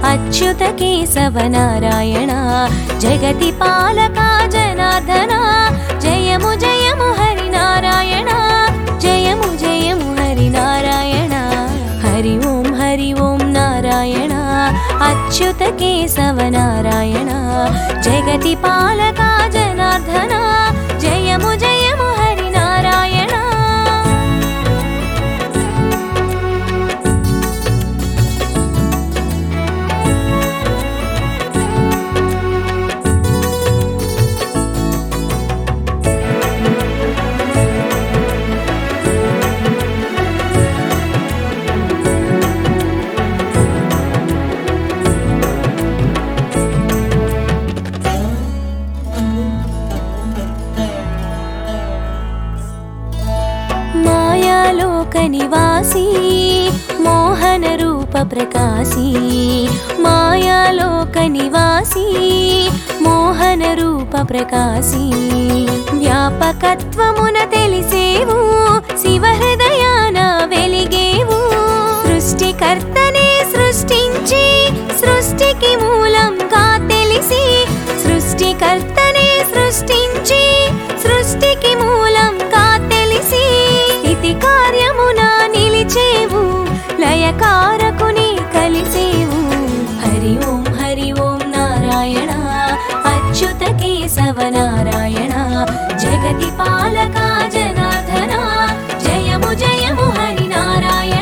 అచ్యుత కేశవ నారాయణ జగతి పాలక జనార్దన జయము జయము హరి నారాయణ జయము జయము హరి నారాయణ హరి ఓం హరి ఓం నారాయణ అచ్యుత కేశవ నారాయణ జగతి పాలక జనార్దన జయము జయము హరి నారాయణ మాయాలోక నివాసి మోహన రూప ప్రకాశీ మాయాలోక నివాసి మోహన రూప ప్రకాశీ వ్యాపకత్వమున తెలిసేవు శివ హృదయాన వెలిగేవు సృష్టికర్తనే సృష్టించి సృష్టికి మూలంగా తెలిసి సృష్టికర్తనే సృష్టించి సృష్టికి మూలంగా తెలిసి స్థితి కార్యమున నిలిచేవు లయకారకుని కలిసేవు హరి ఓం హరి ఓం నారాయణ అచ్యుత కేశవ నారాయణ జగతి పాలక జనార్దన జయము జయము హరి నారాయణ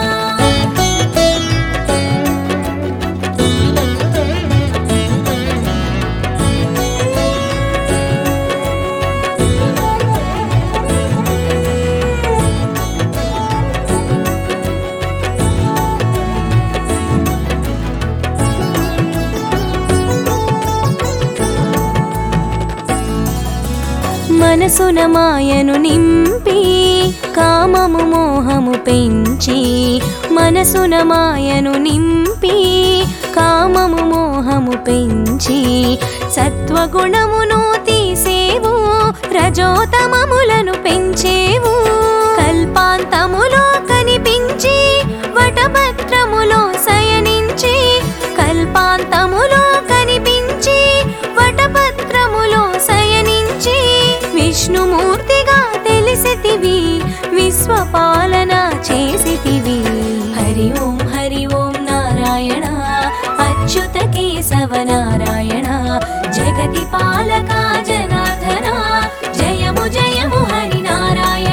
మనసున మాయను నింపి కామము మోహము పెంచి మనసున మాయను నింపి కామము మోహము పెంచి సత్వగుణమును తీసేవు రజోతమములను పెంచేవు కల్పాంతములో కనిపించి వటభద్రములో శయనించి కల్పాంతములో కనిపించి వటభద్రములో శయనించి విష్ణుమూర్తిగా తెలిసితివి విశ్వపాలన చేసితివి హరి ఓం హరి ఓం నారాయణ అచ్యుత కేశవ నారాయణ జగతి పాలక జనార్దన జయము జయము హరి నారాయణ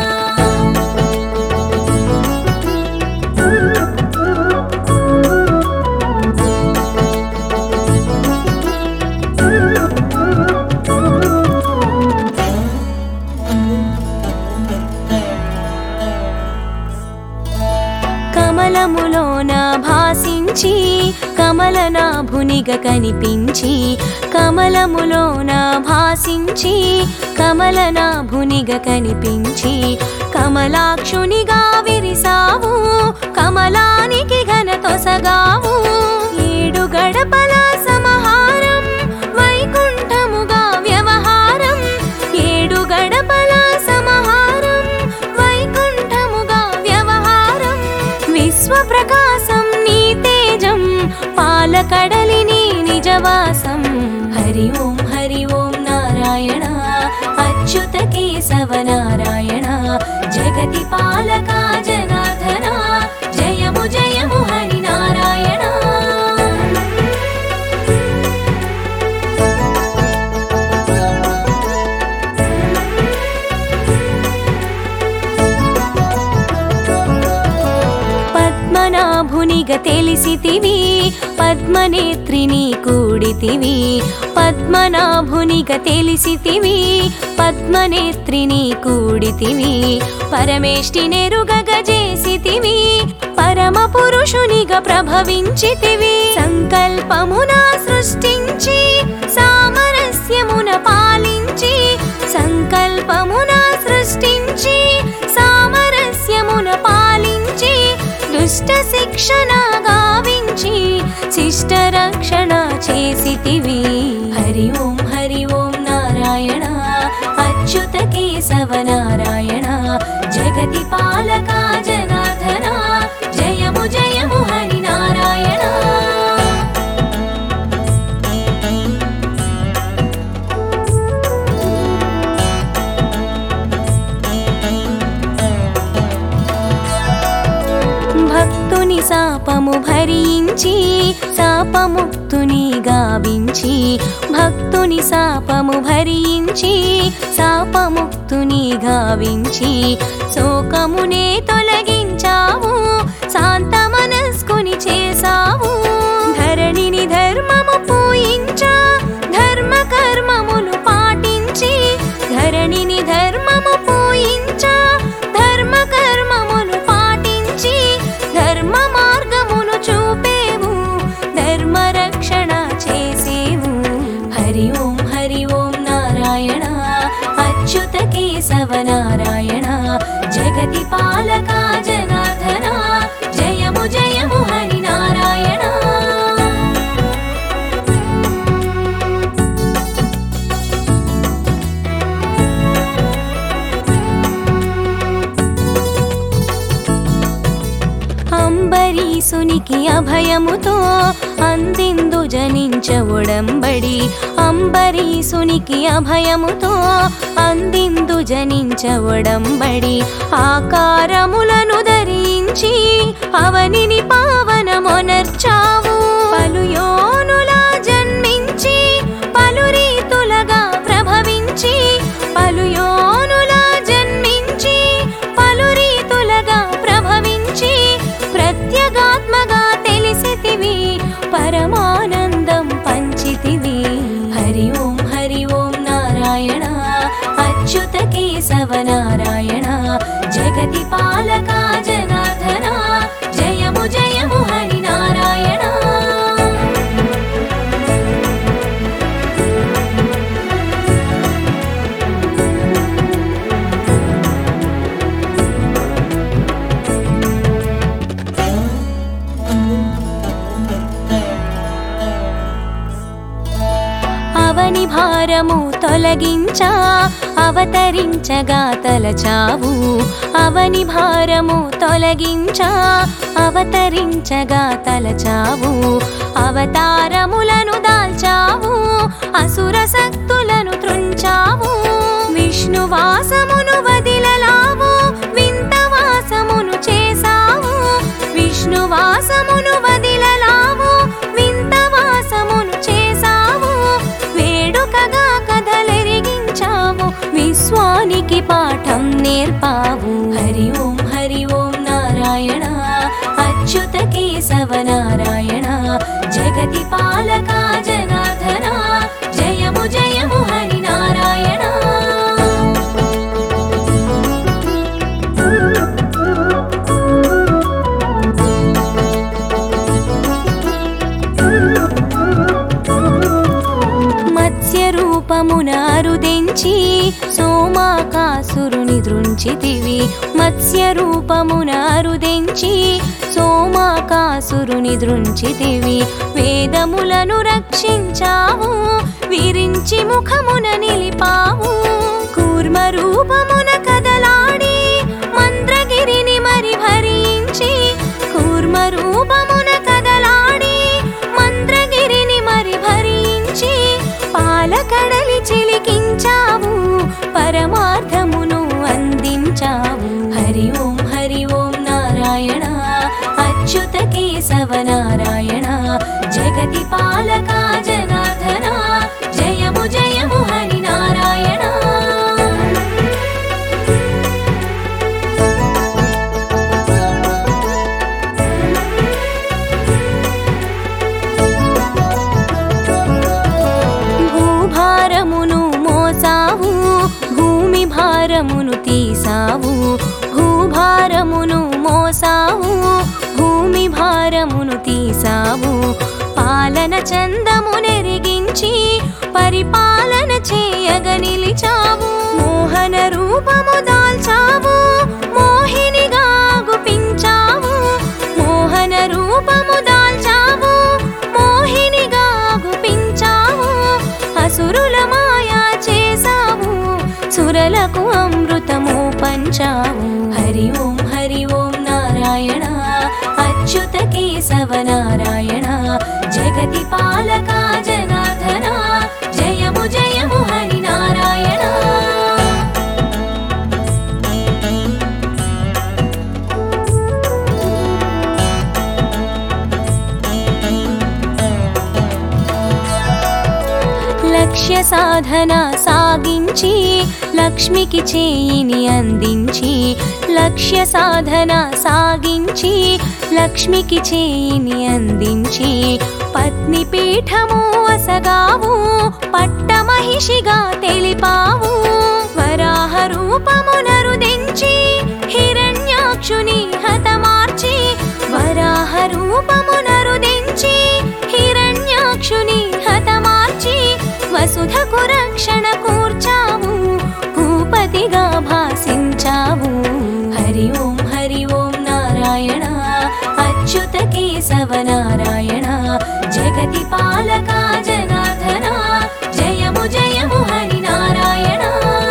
కమలములోన భాసించి కమలనాభునిగ కనిపించి కమలములోన భాసించి కమలనాభునిగ కనిపించి కమలాక్షునిగా విరిసావు కమలానికి ఘన తొసగావు ఏడు గడపల సమహారం వైకుంఠముగా వ్యవహారం ఏడు గడపల సమహారం వైకుంఠముగా వ్యవహారం విశ్వ ప్రకాశం నీ తేజం పాలకడలి నీ నిజవాసం హరి ఓం హరి ఓం నారాయణ అచ్యుత కేశవ నారాయణ జగతి పాలక జనార్దన జయము జయము హరి నారాయణ పద్మనాభునిగ తెలిసితివి పద్మనేత్రిని కూడితివి పద్మనాభునిగ తెలిసితివి పద్మనేత్రిని కూడితివి పరమేష్టి నెరుగగ చేసితివి పరమ పురుషునిగా ప్రభవించితివి సంకల్పమున సృష్టించి సామరస్యమున పాలించి సంకల్పమున సృష్టించి సామరస్యమున పాలించి దుష్ట శిక్షణ గావించి శిష్ట రక్షణ చేసితివి హరి ఓం హరి ఓం నారాయణ అచ్యుత కేశవ నారాయణ జగతి పాలక జనార్దన జయము జయము హరి నారాయణ భరించి శాపముక్తుని గావించి భక్తుని శాపము భరించి శాపముక్తుని గావించి శోకమునే తొలగించావు శాంత మనస్కుని చేసావు ధరణిని ధర్మము పూయించా ధర్మ కర్మములు పాటించి ధరణిని ధర్మము పూయించా ధర్మ కర్మములు పాటించి ధర్మ మార్గమును చూపేవు ధర్మ రక్షణ చేసేవు హరి ఓం హరి ఓం నారాయణ అచ్యుత కేశవ నారాయణ జగతి పాలక జనార్దన జయము జయము హరి నారాయణ అంబరీసునికి అభయముతో అందిందు జనించ ఒడంబడి అంబరీసునికి అభయముతో అందిందు జనించ ఒడంబడి ఆకారములను ధరించి అవనిని పావనమొనర్చావు పలు యోనులా జన్మించి పలు రీతులగా ప్రభవించి పలు యోనులా జన్మించి పలు రీతులగా ప్రభవించి ప్రత్యేగాత్మగా తెలిసితివి పరమానందం పంచితివి హరి ఓం హరి ఓం నారాయణ అచ్యుత కేశవ నారాయణ జగతి పాలక జనార్దన జయము జయము హరి నారాయణ అవని భారము తొలగించా అవతరించగా తలచావు అవని భారము తొలగించా అవతరించగా తలచావు అవతారములను దాల్చావు అసుర శక్తులను త్రుంచావు విష్ణువాసమును వదిలలావు వింత వాసమును చేసావు విష్ణువాసమును వదిలలావు వింత వాసమును చేసావు వేడుకగా కథలెరిగించావు విశ్వానికి పాఠం నేర్పావు హరి ఓం హరి ఓం నారాయణ అచ్యుత కేశవ నారాయణ జగతి పాలక జనార్దన జయము జయము హరి నారాయణ మత్స్య రూపమున అరుదెంచి సోమాకాసురుని దృంచితివి మత్స్య రూపమున అరుదెంచి సోమాకాసురుని దృంచితివి వేదములను రక్షించావు విరించి ముఖమున నిలిపావు కూర్మ రూపమున కదలాడి మంద్రగిరిని మరి భరించి కూర్మ రూపమున కదలాడి మంద్రగిరిని మరి భరించి పాలకడలి చిలికించావు పరమార్థమును అందించావు హరి ఓం హరి ఓం నారాయణ అచ్యుత కేశవ నారాయణ జగతి పాలక జనార్దన జయము జయము హరి నారాయణ భూభారమును మోసావు భూమి భారమును తీసావు భూభారమును మోసావు భూమి భారమును తీసావు పాలన చందము నెరిగించి పరిపాలన చేయగ నిలిచావు మోహన రూపము దాల్చావు మోహినిగా గుపించావు మోహన రూపము దాల్చావు మోహినిగా గుపించావు అసురుల మాయా చేసావు సురలకు అమృతము పంచావు హరి ఓం హరి ఓం నారాయణ అచ్యుత కేశవ నారాయణ జగతి పాలక జనార్దన జయము జయము హరి నారాయణ లక్ష్య సాధన సాగించి లక్ష్మికి చేయిని అందించి లక్ష్య సాధన సాగించి లక్ష్మికి చేయిని అందించి పత్ని పీఠము అసగావు పట్టమహిషిగా తెలిపావు వరాహ రూపమునరుదించి హిరణ్యాక్షుని హతమార్చి వరాహ రూపమునరుదించి హిరణ్యాక్షుని హతమార్చి వసుధకు రక్షణ కూర్చావు భూపతిగా భాసించావు హరి ఓం హరి ఓం నారాయణ అచ్యుత కేశవ నారాయణ జగతి పాలక జనార్దన జయము జయము హరి నారాయణ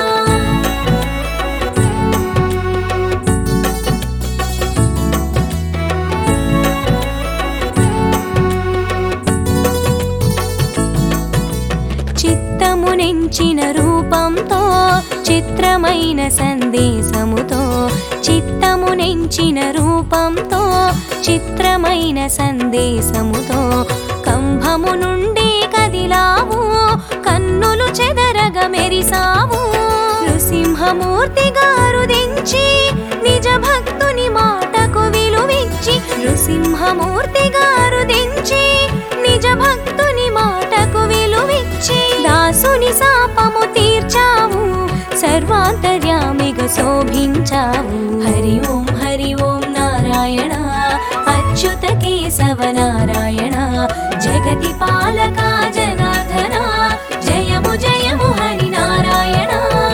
చిత్తమునెంచిన రూపంతో చిత్రమైన సందేశముతో చిత్తమునెంచిన రూపంతో చిత్రమైన సందేశముతో కంభము నుండి కదిలావు కన్నులు చెదరగ మెరిసావు నృసింహమూర్తి గారు దించి నిజ భక్తుని మాటకు విలువిచ్చి నృసింహమూర్తి గారు దించి నిజ భక్తుని మాటకు విలువిచ్చి దాసుని శాపము తీర్చావు సర్వాంతర్యామిగ శోభించావు హరి ఓం హరి ఓం నారాయణ అచ్యుత కేశవ నారాయణ జగతి పాలక జనార్దన జయము జయము హరి నారాయణ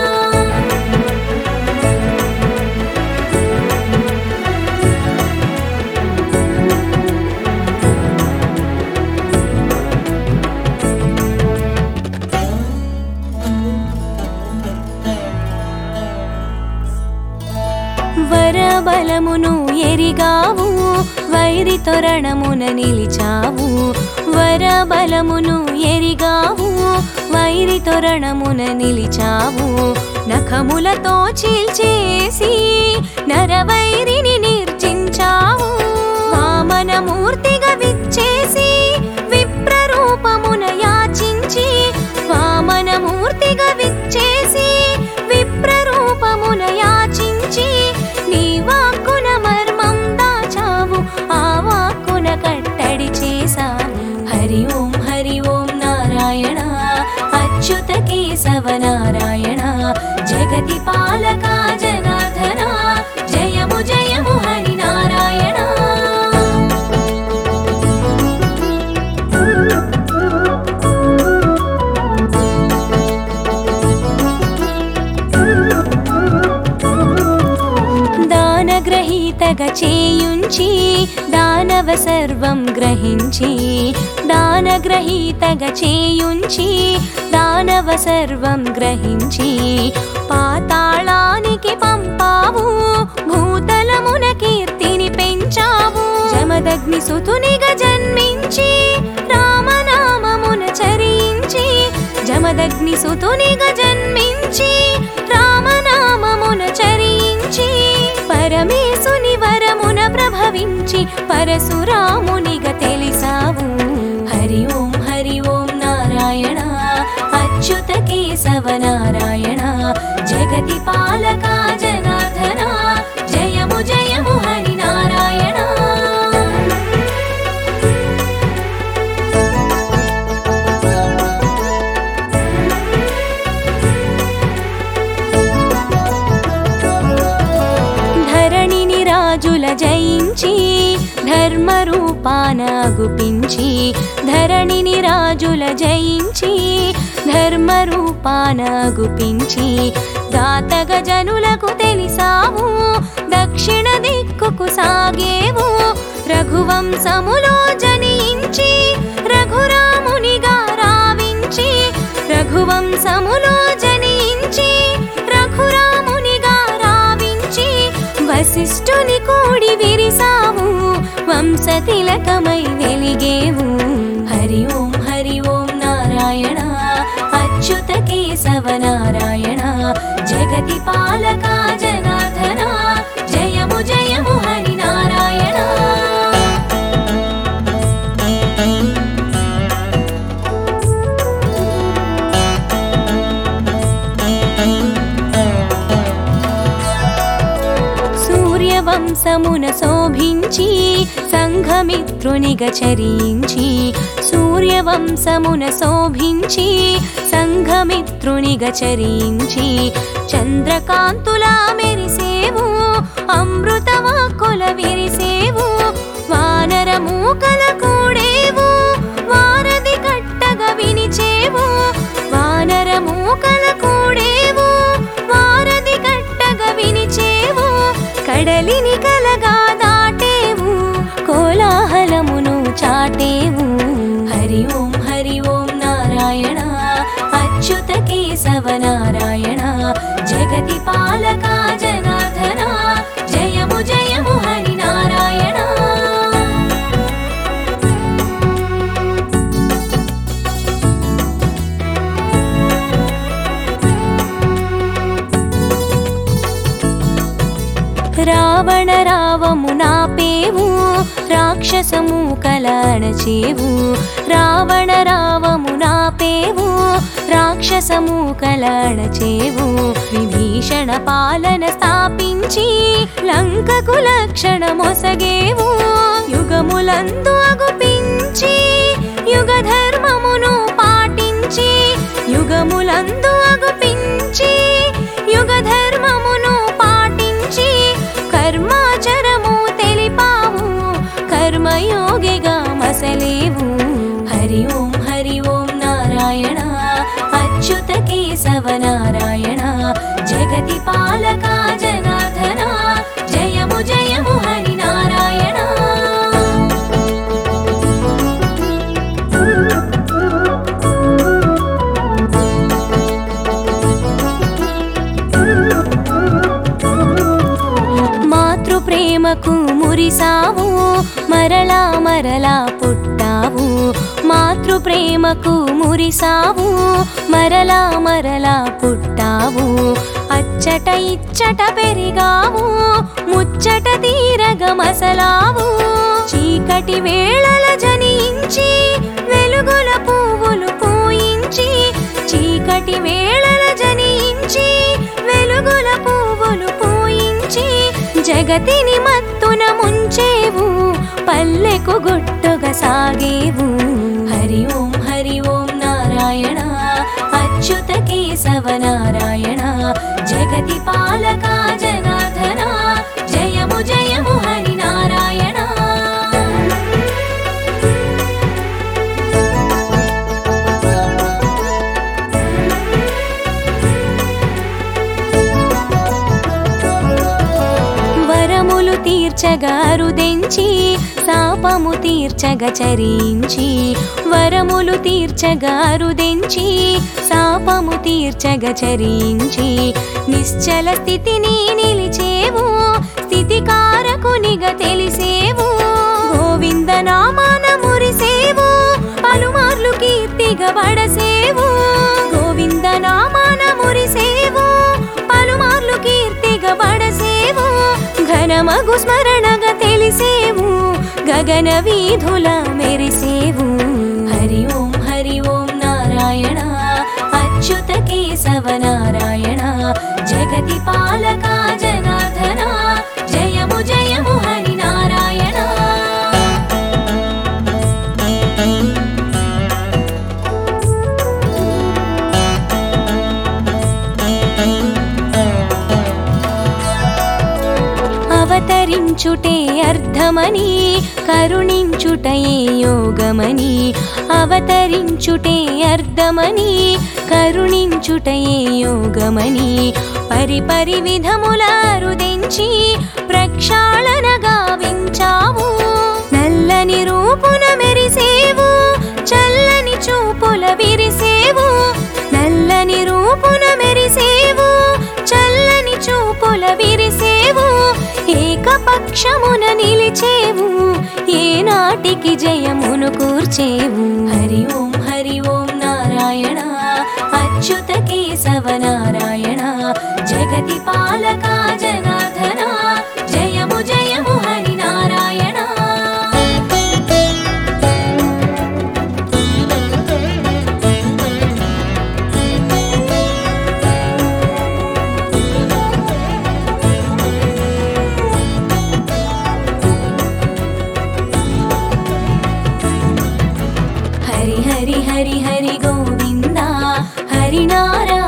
వరబలమును ఎరిగావు వైరి తొరణమున నిలిచావు వరబలమును ఎరిగావు వైరి తొరణమున నిలిచావు నఖములతో చీల్చేసి నరవైరిని నిర్జించావు వామనమూర్తిగా విచ్చేసి విప్రరూపమున యాచించి వామనమూర్తిగా విచ్చేసి విప్రరూపమున యాచించి నీ వాక్కున మర్మం దాచావు ఆ వాక్కున కట్టడి చేశావు హరి ఓం హరి ఓం నారాయణ అచ్యుత కేశవ నారాయణ జగతి పాలక జనార్దన జయము జయము హరి నారాయణ దానగ్రహీతగా చేయుంచి దానవ సర్వం గ్రహించి దానగ్రహీతగా చేయుంచి దానవ సర్వం గ్రహించి పాతాళానికి పంపావు భూతలమున కీర్తిని పెంచావు జమదగ్ని సుతునిగా జన్మించి రామనామమున చరించి జమదగ్ని సుతునిగా జన్మించి రామనామమున చరించి పరమేశుని వరమున ప్రభవించి పరశురామునిగా తెలిసావు హరి ఓం హరి ఓం నారాయణ అచ్యుత కేశవ నారాయణ జగతి పాలక జనార్దన జయము జయము హరి నారాయణ ధరణిని రాజుల జయించి ధర్మ రూపాన గుపించి ధరణిని రాజుల జయించి ధర్మ రూపాన గుపించి దాతగ జనులకు తెలిసావు దక్షిణ దిక్కుకు సాగేవు రఘువంశములో జనించి రఘురామునిగా రావించి రఘువంశములో జనించి రఘురామునిగా రావించి వశిష్ఠుని కూడి విరిసావు వంశతిలకమై వెలిగేవు హరి ఓం హరి ఓం నారాయణ అచ్యుత కేశవ నారాయణ జగతి పాలక జనార్దన జయము జయము హరి నారాయణ సూర్యవంశమున శోభించి సంఘమిత్రునిగా చరించి సూర్యవంశమున శోభించి సంఘమిత్రునిగా చరించి చంద్రకాంతులా మెరిసేవు అమృతవాక్కుల విరిసేవు వానర మూకల కూడేవు వారధి కట్టగా వినిచేవు వానర మూకల కూడేవు వారధి కట్టగా వినిచేవు కడలిని కలగా దాటేవు కోలాహలమును చాటేవు హరి ఓం హరి ఓం నారాయణ అచ్యుత కేశవ నారాయణ జగతి పాలక జనార్దన జయము జయము హరి నారాయణ రావణ రావము నాపేవు రాక్షసము కలణచేవు రావణ రావము నాపేవు రాక్షసము కలణచేవు విభీషణ పాలన స్థాపించి లంకకు లక్షణ మొసగేవు యుగములందు అగుపించి యుగ ధర్మమును పాటించి యుగములందు అగుపించి యుగ ధర్మమును పాటించి కర్మాచరము తెలిపావు కర్మయోగిగా మసలేవు హరి ఓం హరి ఓం నారాయణ అచ్యుత కేశవ నారాయణ జగతి పాలక జనార్దన జయము జయము హరి నారాయణ మాతృ ప్రేమకు మురిసావు మరలా మరలా పుట్టావు మాతృ ప్రేమకు మురిసావు మరలా మరలా పుట్టావు అచ్చట ఇచ్చట పెరిగావు ముచ్చట తీరగ మసలావు చీకటి వేళల జనించి వెలుగుల పువ్వులు పూయించి చీకటి వేళల జనించి వెలుగుల పువ్వులు పూయించి జగతిని మత్తున ముంచేవు పల్లెకు గుట్టుగా సాగేవు హరి ఓం హరి ఓం నారాయణ అచ్యుత కేశవ నారాయణ జగతి పాలక జనార్దన జయము జయము హరి నారాయణ వరములు తీర్చగా అరుదెంచి శాపము తీర్చగా చరించి వరములు తీర్చగా అరుదెంచి శాపము తీర్చగా చరించి నిశ్చల స్థితిని నిలిచేవు స్థితికారకునిగా తెలిసేవు గోవింద నామాన మురిసేవు పలుమార్లు కీర్తిగా బడసేవు గోవింద నామాన మురిసేవు పలుమార్లు కీర్తిగా బడసేవు ఘనమగు స్మరణగా తెలిసేవు గగన వీధుల మెరిసేవు హరి ఓం హరి ఓం నారాయణ అచ్యుత కేశవ నారాయణ జగతి పాలక జనార్దన జయము జయము హరి నారాయణ అవతరించుటే అర్థమని కరుణించుటయే యోగమని అవతరించుటే అర్థమని కరుణించుటయే యోగమని పరిపరి విధముల రుదించి ప్రక్షాళన గావించావు నల్లని రూపున మెరిసేవు చల్లని చూపుల విరిసేవు నల్లని రూపున మెరిసేవు చల్లని చూపుల విరిసేవు ఏకపక్షమున నిలిచేవు ఏనాటికి జయమును కూర్చేవు హరి ఓం హరి ఓం నారాయణ అచ్యుత కేశవ నారాయణ జగతి పాలక జనార్దన జయము జయము హరి నారాయణ హరి హరి హరి హరి గోవింద హరి నారాయణ